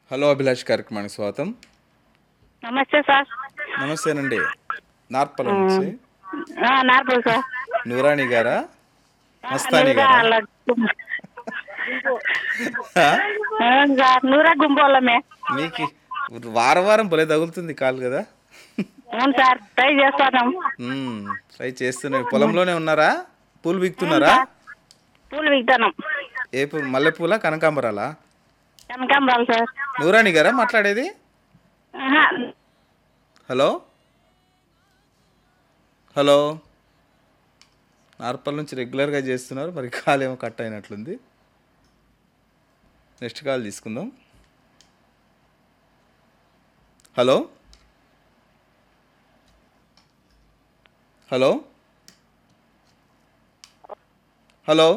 Hello Abhilash కార్యక్రమానికి స్వాగతం నమస్తే సార్ నమస్తేనండి నార్పల నుంచి ఆ, నార్పల్ సార్ నూరాణి గారా మస్తాని నూరా గారా అలా- ఆ? అవును సార్ నూరా గుంపోలమే మీకు వారం వారం భలే తగులుతుంది కాలు కదా అవును సార్ ట్రై చేస్తాను మ్మ్. ట్రై చేస్తున్నాయి పొలంలోనే ఉన్నారా పూలు విక్తున్నారా పూలు విగ్దానం ఏ పూలు మల్లెపూల కనకాంబరాలా కనకాంబరాలు సార్ నూరాణి గారా మాట్లాడేది ఆహా, హలో హలో నార్పల్ నుంచి రెగ్యులర్గా చేస్తున్నారు మరి కాల్ ఏమో కట్ అయినట్లుంది నెక్స్ట్ కాల్ తీసుకుందాం hello hello hello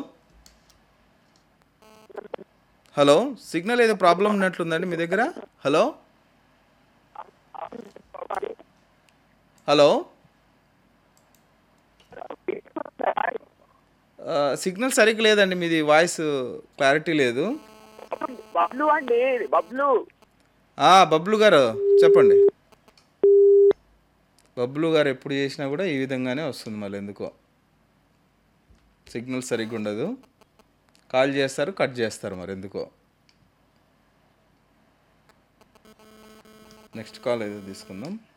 hello signal ఏదో ప్రాబ్లం ఉన్నట్లుందండి మీ దగ్గర హలో హలో ఆ, సిగ్నల్ సరిగ్గా లేదండి మీది వాయిస్ క్లారిటీ లేదు బబ్లు అండి బబ్లు ఆ, బబ్లు గారు చెప్పండి బబ్లు గారు ఎప్పుడు చేసినా కూడా ఈ విధంగానే వస్తుంది మళ్ళీ ఎందుకో సిగ్నల్ సరిగ్గా ఉండదు కాల్ చేస్తారు కట్ చేస్తారు మరి ఎందుకో నెక్స్ట్ కాల్ ఏదో తీసుకుందాం